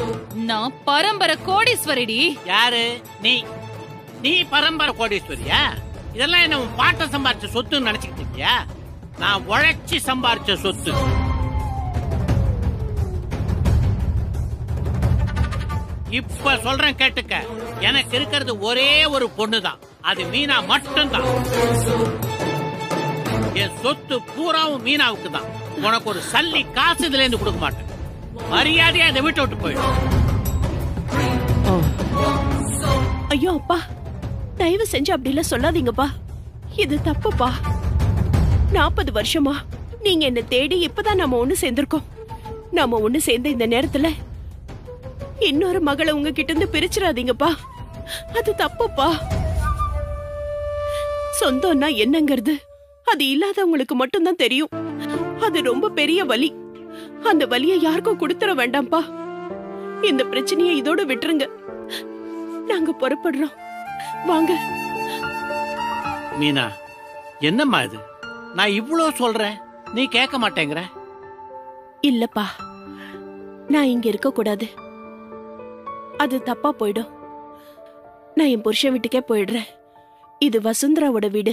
நான் பரம்பரை கோடீஸ்வரிடி யாரு நீ நீ பரம்பரை கோடீஸ்வரியா இதெல்லாம் என்ன உன் பாட்ட சம்பாரிச்ச சொத்துன்னு நினைச்சுக்கிட்டு இருக்கியா நான் உழைச்சி சம்பாரிச்ச சொத்து இப்ப சொல்றேன் கேட்டுக்க எனக்கு இருக்கிறது ஒரே ஒரு பொண்ணுதான் அது மீனா மட்டும்தான் என் சொத்து பூராவும் மீனாவுக்கு தான் உனக்கு ஒரு சல்லி காசு இதுல இருந்து கொடுக்க மாட்டேன் மரியாதையா இந்த வீட்டை விட்டு போயிடும் ஐயோ அப்பா தயவு செஞ்சு அப்படிலாம் சொல்லாதீங்கப்பா இது தப்புப்பா நாற்பது வருஷமா நீங்க என்ன தேடி இப்பதான் நாம ஒண்ணு சேர்ந்திருக்கோம் நாம ஒண்ணு சேர்ந்த இந்த நேரத்துல இன்னொரு மகளை உங்ககிட்ட இருந்து பிரிச்சிடாதீங்கப்பா அது தப்புப்பா சொந்தம்னா என்னங்கிறது அது இல்லாதவங்களுக்கு மட்டும்தான் தெரியும் அது ரொம்ப பெரிய வலி அந்த வலியை யாருக்கும் கொடுத்துட வேண்டாம்ப்பா இந்த பிரச்சனையை இதோட விட்டுருங்க நாங்க புறப்படுறோம் வாங்க மீனா என்னம்மா இது நான் இவ்ளோ சொல்றேன் நீ கேட்க மாட்டேங்கிற இல்லப்பா நான் இங்க இருக்க கூடாது அது தப்பா போயிடும் நான் என் புருஷன் வீட்டுக்கே போயிடுறேன் இது வசுந்தராவோட வீடு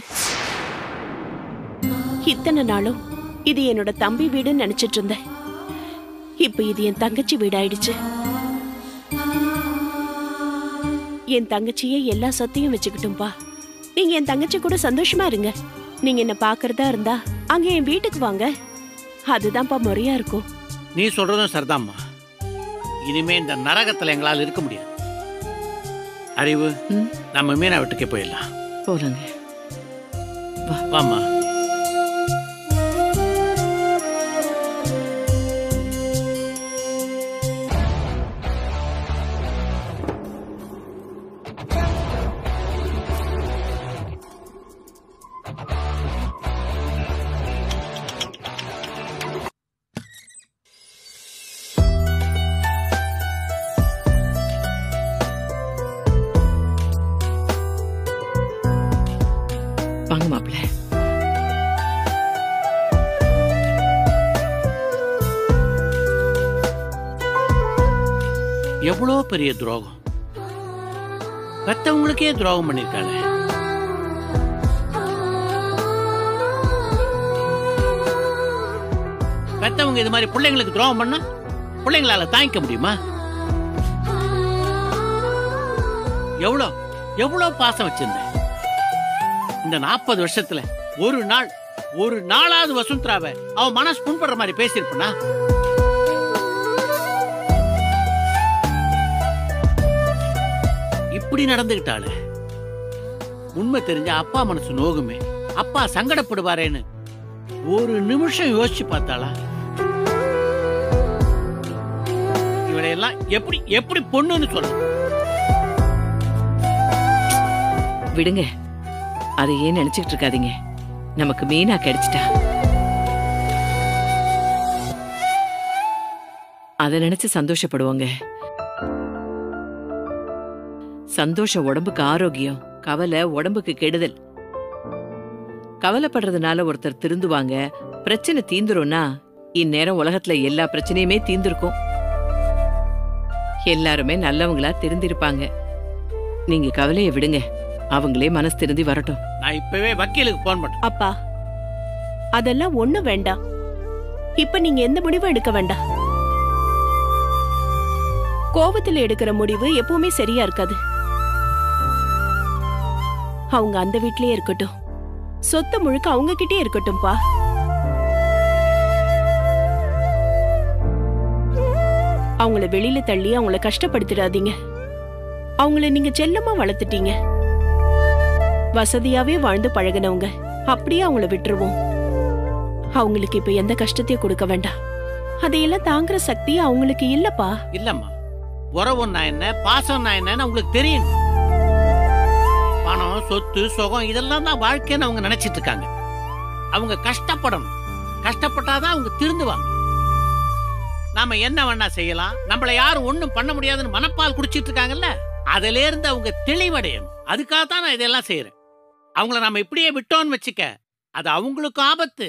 இத்தனை நாளும் இது என்னோட தம்பி வீடுன்னு நினைச்சிட்டு இருந்தேன் இப்ப இது என் தங்கச்சி வீடு ஆயிடுச்சு என் தங்கச்சியே எல்லா சொத்தையும் வச்சுக்கிட்டும்பா நீங்க என் தங்கச்சி கூட சந்தோஷமா இருங்க நீங்க என்ன பாக்குறதா இருந்தா அங்க என் வீட்டுக்கு வாங்க அதுதான்ப்பா முறையா இருக்கும் நீ சொல்றதும் சரிதாம்மா இனிமே இந்த நரகத்துல எங்களால் இருக்க முடியாது அறிவு ம். நம்ம மீனா வீட்டுக்கே போயிடலாம் போலாங்க வாம்மா வாங்க மாப்பிள்ள எவ்வளோ பெரிய துரோகம் பெத்தவங்களுக்கே துரோகம் பண்ணிருக்காளே பெத்தவங்க இது மாதிரி பிள்ளைங்களுக்கு துரோகம் பண்ணா பிள்ளைங்களால தாங்கிக்க முடியுமா எவ்வளோ எவ்வளோ பாசம் வச்சிருந்தேன் இந்த நாற்பது வருஷத்துல ஒரு நாள் ஒரு நாளாவது வசுந்தராவை அவ மனசு புண்படுற மாதிரி பேசியிருப்பனா இப்படி நடந்துகிட்டாளே உண்மை தெரிஞ்ச அப்பா மனசு நோகுமே அப்பா சங்கடப்படுவாரேன்னு ஒரு நிமிஷம் யோசிச்சு பார்த்தாளா இவளையெல்லாம் எப்படி எப்படி பொண்ணுன்னு சொல்ல விடுங்க அதை ஏன் நினைச்சுக்கிட்டு இருக்காதீங்க நமக்கு மீனா கிடைச்சிட்டா அதை நினைச்சு சந்தோஷப்படுவோங்க சந்தோஷம் உடம்புக்கு ஆரோக்கியம் கவலை உடம்புக்கு கெடுதல் கவலைப்படுறதுனால ஒருத்தர் திருந்துவாங்க பிரச்சனை தீந்துரும்னா இந்நேரம் உலகத்துல எல்லா பிரச்சனையுமே தீந்திருக்கும் எல்லாருமே நல்லவங்களா திருந்திருப்பாங்க நீங்க கவலைய விடுங்க அவங்களே மனசு திருந்தி வரட்டும் நான் இப்பவே வக்கீலுக்கு போன் பண்ணேன் அப்பா அதெல்லாம் ஒண்ணு வேண்டாம் இப்ப நீங்க எந்த முடிவும் எடுக்க வேண்டாம் கோவத்துல எடுக்கிற முடிவு எப்பவுமே சரியா இருக்காது அவங்க அந்த வீட்லயே இருக்கட்டும் சொத்து முழுக்க அவங்க கிட்டே இருக்கட்டும்பா அவங்கள வெளியில தள்ளி அவங்கள கஷ்டப்படுத்திடாதீங்க அவங்கள நீங்க செல்லமா வளர்த்துட்டீங்க வசதியாவே வாழ்ந்து பழகினவங்க அப்படியே அவங்கள விட்டுருவோம் அவங்களுக்கு இப்ப எந்த கஷ்டத்தையும் கொடுக்க வேண்டாம் அதையெல்லாம் தாங்குற சக்தி அவங்களுக்கு இல்லப்பா இல்லம்மா உறவுன்னா என்ன பாசம்னா என்னன்னு உங்களுக்கு தெரியும் பணம் சொத்து சுகம் இதெல்லாம் தான் வாழ்க்கைன்னு அவங்க நினைச்சிட்டு இருக்காங்க அவங்க கஷ்டப்படணும் கஷ்டப்பட்டாதான் அவங்க திருந்துவாங்க நாம என்ன வேணா செய்யலாம் நம்மள யாரும் ஒண்ணும் பண்ண முடியாதுன்னு மனப்பால் குடிச்சிட்டு இருக்காங்கல்ல அதுல இருந்து அவங்க தெளிவடையணும் அதுக்காக தான் நான் இதெல்லாம் செய்யறேன் அவங்கள நாம இப்படியே விட்டோம்னு வச்சுக்க அது அவங்களுக்கும் ஆபத்து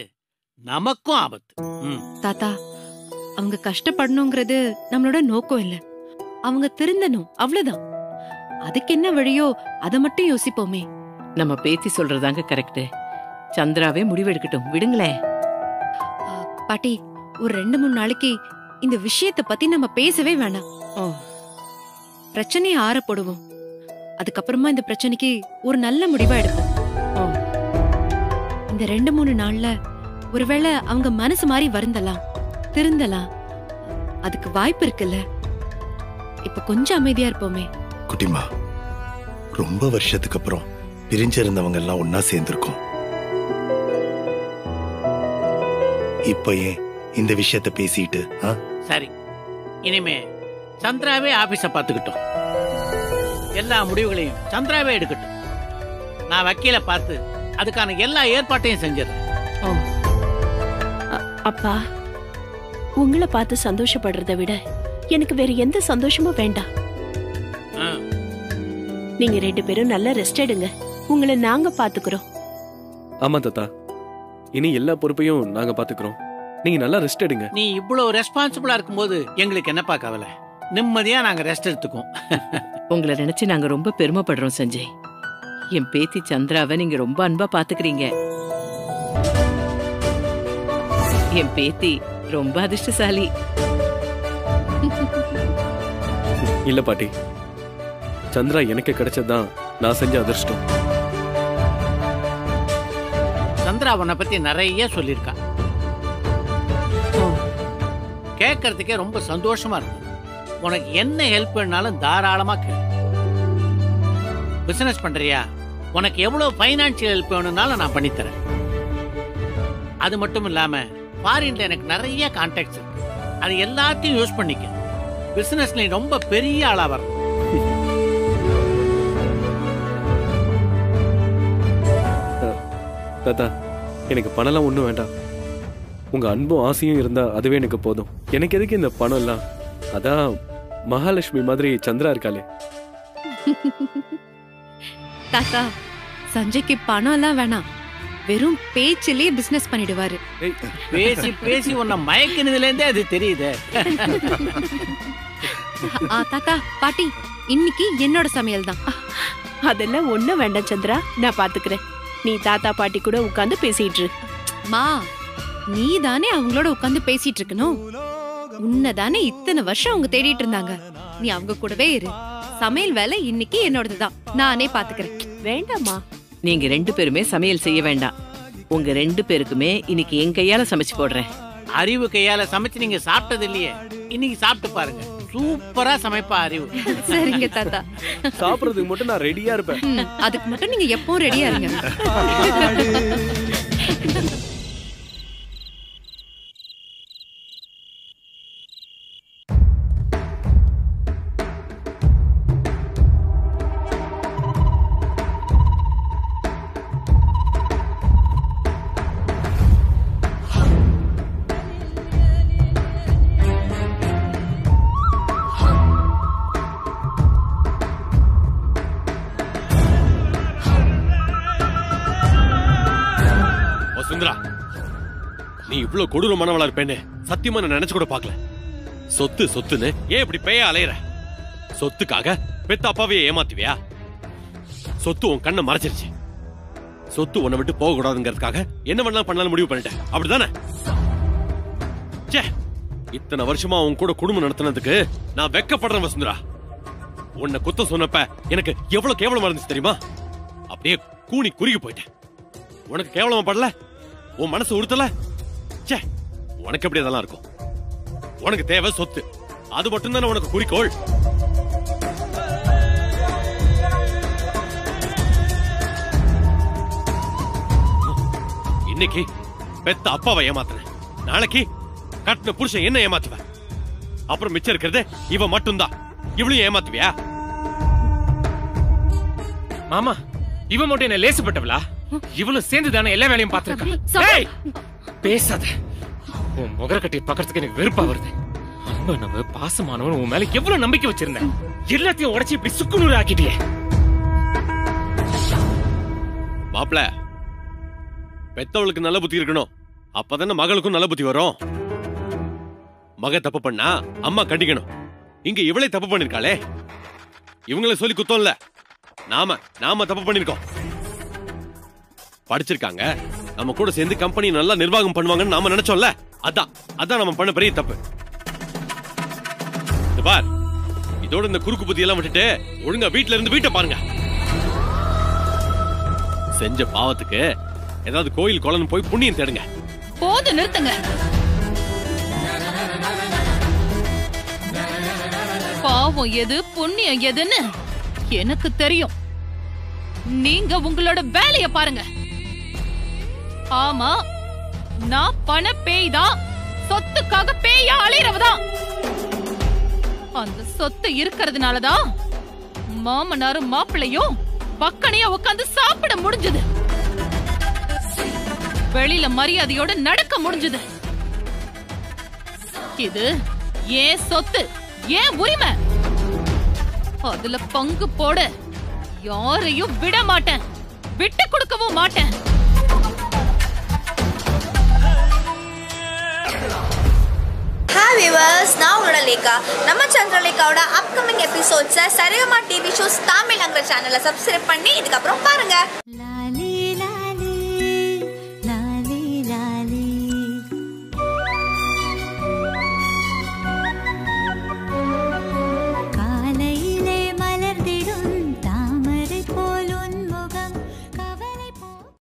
நமக்கும் ஆபத்து ம் தாத்தா அவங்க கஷ்டப்படணுங்கிறது நம்மளோட நோக்கம் இல்ல அவங்க திருந்தணும் அவ்வளவுதான் அதுக்கு என்ன வழியோ அத மட்டும் யோசிப்போமே நம்ம பேத்தி சொல்றதாங்க கரெக்ட் சந்திராவே முடிவெடுக்கட்டும் விடுங்களேன் ஆ, பாட்டி ஒரு ரெண்டு மூணு நாளைக்கு இந்த விஷயத்த பத்தி நம்ம பேசவே வேணாம் ஓ. பிரச்சனையை ஆற போடுவோம் அதுக்கப்புறமா இந்த பிரச்சனைக்கு ஒரு நல்ல முடிவா எடுப்போம் ஓ. இந்த ரெண்டு மூணு நாள்ல ஒருவேளை அவங்க மனசு மாறி வருந்தலாம் திருந்தலாம் அதுக்கு வாய்ப்பு இருக்குல்ல இப்ப கொஞ்சம் அமைதியா இருப்போமே குட்டிமா ரொம்ப வருஷத்துக்கு அப்புறம் பிரிஞ்சிருந்தவங்க எல்லாம் ஒன்னா சேர்ந்திருக்கோம் இப்ப ஏன் இந்த விஷயத்த பேசிட்டு ஆ? சரி இனிமே சந்திராவே ஆபீஸ பாத்துக்கிட்டோம் எல்லா முடிவுகளையும் சந்திராவே எடுக்கட்டும் நான் வக்கீல பார்த்து அதுக்கான எல்லா ஏற்பாட்டையும் செஞ்சிடறேன் அப்பா உங்களை பார்த்து சந்தோஷப்படுறதை விட எனக்கு வேற எந்த சந்தோஷமும் வேண்டாம் ஆ, நீங்க ரெண்டு பேரும் நல்லா ரெஸ்ட் எடுங்க உங்களை நாங்க பாத்துக்கிறோம் ஆமா தாத்தா இனி எல்லா பொறுப்பையும் நாங்க பாத்துக்கிறோம் நீங்க நல்லா ரெஸ்ட் எடுங்க நீ இவ்வளவு ரெஸ்பான்சிபிளா இருக்கும்போது எங்களுக்கு என்னப்பா கவலை நிம்மதியா நாங்க ரெஸ்ட் எடுத்துக்கோம் உங்களை நினைச்சு நாங்க ரொம்ப பெருமைப்படுறோம் சஞ்சய் என் பேத்தி சந்திராவை நீங்க ரொம்ப அன்பா பாத்துக்கிறீங்க என் பேத்தி ரொம்ப அதிர்ஷ்டசாலி இல்ல பாட்டி சந்திரா எனக்கு கிடைச்சதுதான் நான் செஞ்ச அதிர்ஷ்டம் சந்திரா உன்னை பத்தி நிறைய சொல்லியிருக்கா கேட்கறதுக்கே ரொம்ப சந்தோஷமா இருக்கு உனக்கு என்ன ஹெல்ப் வேணாலும் தாராளமா கேளு பிசினஸ் பண்றியா உனக்கு எவ்வளவு ஃபைனான்சியல் ஹெல்ப் வேணும்னாலும் நான் பண்ணித்தரேன் அது மட்டும் இல்லாம ஃபாரின்ல எனக்கு நிறைய கான்டாக்ட்ஸ் இருக்கு அது எல்லாத்தையும் யூஸ் பண்ணிக்க பிசினஸ்ல நீ ரொம்ப பெரிய ஆளா வர தாத்தா எனக்கு பணம்லாம் ஒண்ணும் வேண்டாம் உங்க அன்பும் ஆசையும் இருந்தா அதுவே எனக்கு போதும் எனக்கு எதுக்கு இந்த பணம் எல்லாம் அதான் மகாலட்சுமி மாதிரி சந்திரா இருக்காளே தாத்தா சஞ்சய்க்கு பணம் எல்லாம் வேணாம் வெறும் பேச்சிலேயே பிசினஸ் பண்ணிடுவாரு ஏய், பேசி பேசி உன்னை மயக்கினதுல இருந்தே அது தெரியுதே ஆ, தாத்தா பாட்டி இன்னைக்கு என்னோட சமையல் தான் அதெல்லாம் ஒண்ணும் வேண்டாம் சந்திரா நான் பாத்துக்கிறேன் நீ தாத்தா பாட்டி கூட உட்கார்ந்து பேசிட்டு இரு. மா நீ தானே அவங்களோட உட்கார்ந்து பேசிட்டு இருக்கணும் உன்னை தானே இத்தனை வருஷம் அவங்க தேடிட்டு இருந்தாங்க நீ அவங்க கூடவே இரு சமையல் வேலை இன்னைக்கு என்னோடதுதான் நானே பாத்துக்கிறேன் வேண்டாம்மா நீங்க ரெண்டு பேருமே சமையல் செய்ய வேண்டாம் உங்க ரெண்டு பேருக்குமே இன்னைக்கு என் கையால சமைச்சு போடுறேன் அறிவு கையால சமைச்சு நீங்க சாப்பிட்டது இல்லையே இன்னைக்கு சாப்பிட்டு பாருங்க சூப்பரா சமைப்பா அறிவு சரிங்க தாத்தா சாப்பிடுறதுக்கு மட்டும் நான் ரெடியா இருப்பேன் ம், அதுக்கு மட்டும் நீங்க எப்பவும் ரெடியா இருங்க வசுந்தரா நீ இவ்ளோ கொடூரமானவளா இருப்பேன்னு சத்தியமா நான் நினைச்சு கூட பார்க்கல சொத்து சொத்துன்னு ஏன் இப்படி பேய அலையற சொத்துக்காக பெத்த அப்பாவையே ஏமாத்துவியா சொத்து உன் கண்ணை மறைச்சிருச்சு சொத்து உன்னை விட்டு போக கூடாதுங்கிறதுக்காக என்ன வேணாலும் பண்ணாலும் முடிவு பண்ணிட்டேன் அப்படிதானே ச்சே இத்தனை வருஷமா உன் கூட குடும்பம் நடத்தினதுக்கு நான் வெக்கப்படுறேன் வசுந்தரா உன்னை குத்தம் சொன்னப்ப எனக்கு எவ்வளவு கேவலமா இருந்துச்சு தெரியுமா அப்படியே கூனி குறுகி போயிட்டேன் உனக்கு கேவலமா படல உன் மனசு உறுத்தல ச்சே உனக்கு எப்படி அதெல்லாம் இருக்கும் உனக்கு தேவை சொத்து அது மட்டும் தானே உனக்கு குறிக்கோள் இன்னைக்கு பெத்த அப்பாவை ஏமாத்துறேன் நாளைக்கு கட்டின புருஷன் என்ன ஏமாத்துவ அப்புறம் மிச்சம் இருக்கிறது இவ மட்டும்தான் இவளையும் ஏமாத்துவியா மாமா இவ மட்டும் என்ன லேசுப்பட்டவளா இவளும் சேர்ந்து தானே எல்லா வேலையும் பார்த்திருக்கா சம்பா. ஏய், பேசாத உன் முகரக்கட்டையை பார்க்கறதுக்கு எனக்கு வெறுப்பா வருது அன்பனவ பாசமானவன் உன் மேல எவ்வளவு நம்பிக்கை வச்சிருந்தேன் எல்லாத்தையும் உடைச்சு இப்படி சுக்குநூறு ஆக்கிட்டியே மாப்ள பெத்தவளுக்கு நல்ல புத்தி இருக்கணும் அப்பதானே மகளுக்கும் நல்ல புத்தி வரும் மக தப்பு பண்ணா அம்மா கண்டிக்கணும் இங்க இவளே தப்பு பண்ணிருக்காளே இவங்கள சொல்லி குத்தம் இல்ல நாம நாம தப்பு பண்ணிருக்கோம் படிச்சிருக்காங்க நம்ம கூட சேர்ந்து கம்பெனி நல்லா நிர்வாகம் பண்ணுவாங்கன்னு நாம நினைச்சோம்ல அதான் அதான் நம்ம பண்ண பெரிய தப்பு இந்த பார் இதோட இந்த குறுக்கு புத்தி எல்லாம் விட்டுட்டு ஒழுங்கா வீட்ல இருந்து வீட்டை பாருங்க செஞ்ச பாவத்துக்கு ஏதாவது கோயில் குளம் போய் புண்ணியம் தேடுங்க போது நிறுத்துங்க பாவம் எது புண்ணியம் எதுன்னு எனக்கு தெரியும் நீங்க உங்களோட வேலைய பாருங்க ஆமா நான் பண பேய் தான் சொத்துக்காக பேயா அலையறவதான் அந்த சொத்து இருக்கிறதுனாலதான் மாமனாரும் மாப்பிள்ளையும் பக்கனையா உட்காந்து சாப்பிட முடிஞ்சது வெளியில மரியாதையோட நடக்க முடிஞ்சது இது ஏன் சொத்து ஏன் உரிமை அதுல பங்கு போட யாரையும் விட மாட்டேன் விட்டு கொடுக்கவும் மாட்டேன் ஹாய் விவர்ஸ் நான் உங்களோட லேகா நம்ம சந்திரலேகாவோட அப்கமிங் எபிசோட்ஸை சரிகமா டிவி ஷோஸ் தமிழ்ங்கிற சேனலை சப்ஸ்கிரைப் பண்ணி இதுக்கப்புறம் பாருங்க